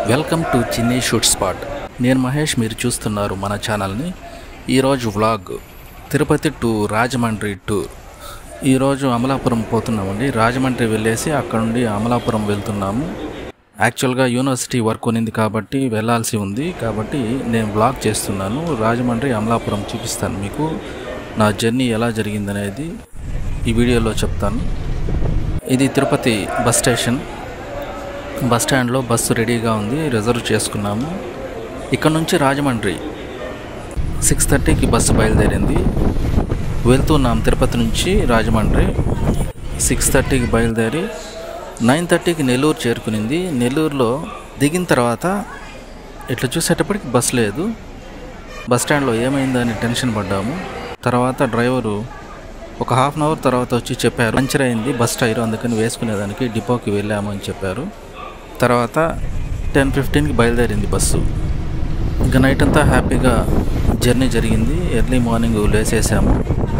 welcome to Chinni shoot spot నేను మహేష్ మీరు చూస్తున్నారు మన ఛానల్ని ఈరోజు vlog Tirupati to Rajahmundry tour ఈరోజు అమలాపురం పోతున్నామండి రాజమండ్రి వెళ్ళేసి అక్కడ నుండి అమలాపురం వెళ్తున్నాము యాక్చువల్గా యూనివర్సిటీ వర్క్ ఉన్నింది కాబట్టి వెళ్ళాల్సి ఉంది కాబట్టి నేను వ్లాగ్ చేస్తున్నాను రాజమండ్రి అమలాపురం చూపిస్తాను మీకు నా జర్నీ ఎలా జరిగిందనేది ఈ వీడియోలో చెప్తాను ఇది తిరుపతి బస్ స్టేషన్ బస్ స్టాండ్లో బస్సు రెడీగా ఉంది రిజర్వ్ చేసుకున్నాము ఇక్కడ నుంచి రాజమండ్రి సిక్స్ థర్టీకి బస్సు బయలుదేరింది వెళ్తున్నాం తిరుపతి నుంచి రాజమండ్రి సిక్స్ థర్టీకి బయలుదేరి నైన్ థర్టీకి నెల్లూరు చేరుకునింది నెల్లూరులో దిగిన తర్వాత ఇట్లా చూసేటప్పటికి బస్ లేదు బస్ స్టాండ్లో ఏమైందని టెన్షన్ పడ్డాము తర్వాత డ్రైవరు ఒక హాఫ్ అన్ అవర్ తర్వాత వచ్చి చెప్పారు పంచర్ అయింది బస్ టైర్ అందుకని వేసుకునేదానికి డిపోకి వెళ్ళాము అని చెప్పారు తర్వాత టెన్ ఫిఫ్టీన్కి బయలుదేరింది బస్సు ఇంకా నైట్ అంతా హ్యాపీగా జర్నీ జరిగింది ఎర్లీ మార్నింగ్ లేసేసాము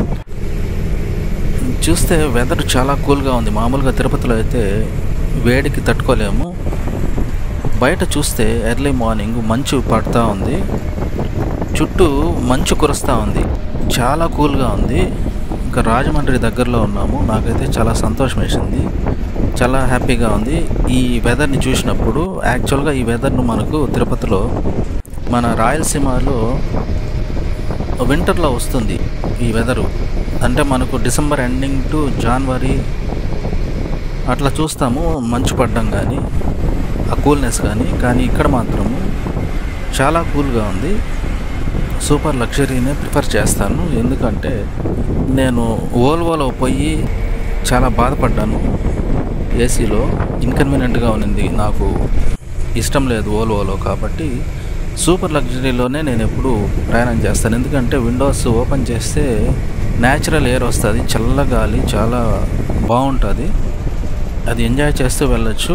చూస్తే వెదర్ చాలా కూల్గా ఉంది మామూలుగా తిరుపతిలో అయితే వేడికి తట్టుకోలేము బయట చూస్తే ఎర్లీ మార్నింగ్ మంచు పడుతూ ఉంది చుట్టూ మంచు కురుస్తూ ఉంది చాలా కూల్గా ఉంది ఇంకా రాజమండ్రి దగ్గరలో ఉన్నాము నాకైతే చాలా సంతోషం వేసింది చాలా హ్యాపీగా ఉంది ఈ వెదర్ని చూసినప్పుడు యాక్చువల్గా ఈ వెదర్ను మనకు తిరుపతిలో మన రాయలసీమలో వింటర్లో వస్తుంది ఈ వెదరు అంటే మనకు డిసెంబర్ ఎండింగ్ టు జనవరి అట్లా చూస్తాము మంచు పడ్డం కానీ ఆ కూల్నెస్ కానీ కానీ ఇక్కడ మాత్రము చాలా కూల్గా ఉంది సూపర్ లగ్జరీనే ప్రిఫర్ చేస్తాను ఎందుకంటే నేను ఓల్వోలో పోయి చాలా బాధపడ్డాను ఏసీలో ఇన్కన్వీనియంట్గా ఉన్నింది నాకు ఇష్టం లేదు ఓల్వోలో కాబట్టి సూపర్ లగ్జరీలోనే నేను ఎప్పుడు ప్రయాణం చేస్తాను ఎందుకంటే విండోస్ ఓపెన్ చేస్తే న్యాచురల్ ఎయిర్ వస్తుంది చల్లగాలి చాలా బాగుంటుంది అది ఎంజాయ్ చేస్తూ వెళ్ళొచ్చు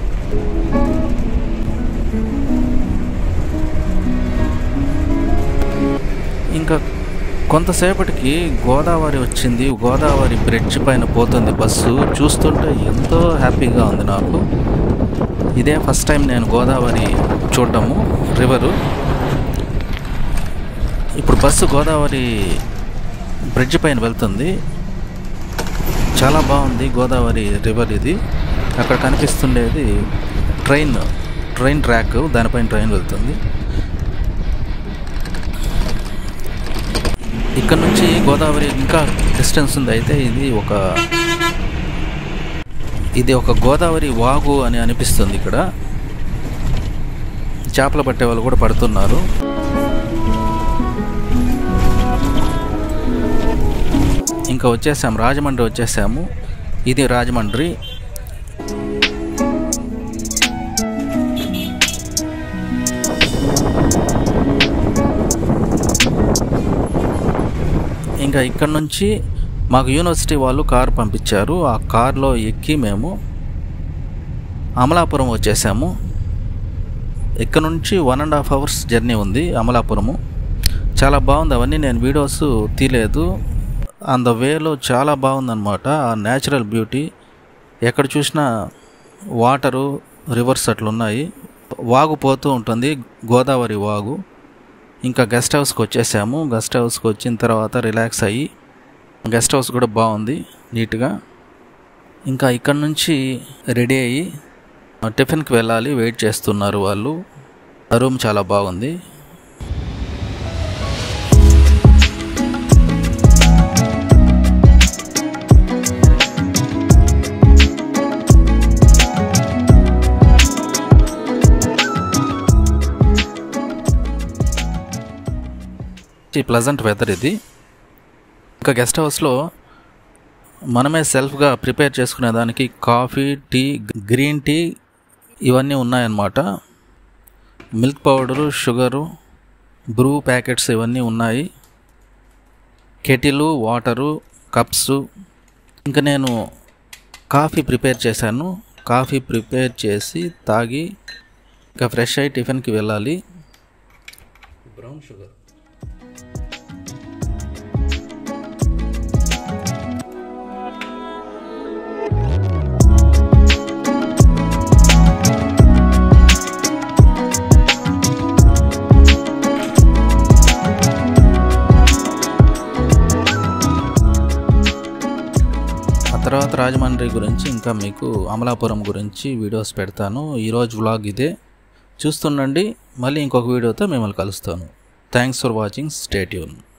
ఇంకా కొంతసేపటికి గోదావరి వచ్చింది గోదావరి బ్రిడ్జ్ పైన పోతుంది బస్సు చూస్తుంటే ఎంతో హ్యాపీగా ఉంది నాకు ఇదే ఫస్ట్ టైం నేను గోదావరి చూడటము రివరు ఇప్పుడు బస్సు గోదావరి బ్రిడ్జ్ పైన వెళ్తుంది చాలా బాగుంది గోదావరి రివర్ ఇది అక్కడ కనిపిస్తుండేది ట్రైన్ ట్రైన్ ట్రాక్ దానిపైన ట్రైన్ వెళ్తుంది ఇక్కడ నుంచి గోదావరి ఇంకా డిస్టెన్స్ ఉంది అయితే ఇది ఒక ఇది ఒక గోదావరి వాగు అని అనిపిస్తుంది ఇక్కడ చేపలు పట్టే వాళ్ళు కూడా పడుతున్నారు ఇంకా వచ్చేసాము రాజమండ్రి వచ్చేసాము ఇది రాజమండ్రి ఇంకా ఇక్కడ నుంచి మాకు యూనివర్సిటీ వాళ్ళు కారు పంపించారు ఆ కార్లో ఎక్కి మేము అమలాపురం వచ్చేసాము ఇక్కడ నుంచి one and half hours journey ఉంది అమలాపురము చాలా బాగుంది అవన్నీ నేను వీడియోస్ తీయలేదు ఆన్ ద వేలో చాలా బాగుందన్నమాట ఆ న్యాచురల్ బ్యూటీ ఎక్కడ చూసినా వాటరు రివర్స్ అట్లున్నాయి వాగు పోతూ ఉంటుంది గోదావరి వాగు ఇంకా గెస్ట్ హౌస్కి వచ్చేసాము గెస్ట్ హౌస్కి వచ్చిన తర్వాత రిలాక్స్ అయ్యి గెస్ట్ హౌస్ కూడా బాగుంది నీట్గా ఇంకా ఇక్కడ నుంచి రెడీ అయ్యి టిఫిన్కి వెళ్ళాలి వెయిట్ చేస్తున్నారు వాళ్ళు రూమ్ చాలా బాగుంది ప్లజెంట్ వెదర్ ఇది ఇంకా గెస్ట్ హౌస్లో మనమే సెల్ఫ్గా ప్రిపేర్ చేసుకునే దానికి కాఫీ టీ గ్రీన్ టీ ఇవన్నీ ఉన్నాయన్నమాట milk powder sugar Bru packets ఇవన్నీ ఉన్నాయి కెటిలు వాటరు కప్స్ ఇంకా నేను కాఫీ ప్రిపేర్ చేశాను కాఫీ ప్రిపేర్ చేసి తాగి ఇంకా ఫ్రెష్ అయ్యి టిఫిన్కి వెళ్ళాలి బ్రౌన్ షుగర్ తర్వాత రాజమండ్రి గురించి ఇంకా మీకు అమలాపురం గురించి వీడియోస్ పెడతాను ఈరోజు వ్లాగ్ ఇదే చూస్తుండండి మళ్ళీ ఇంకొక వీడియోతో మిమ్మల్ని కలుస్తాను థ్యాంక్స్ ఫర్ వాచింగ్ స్టేట్యూన్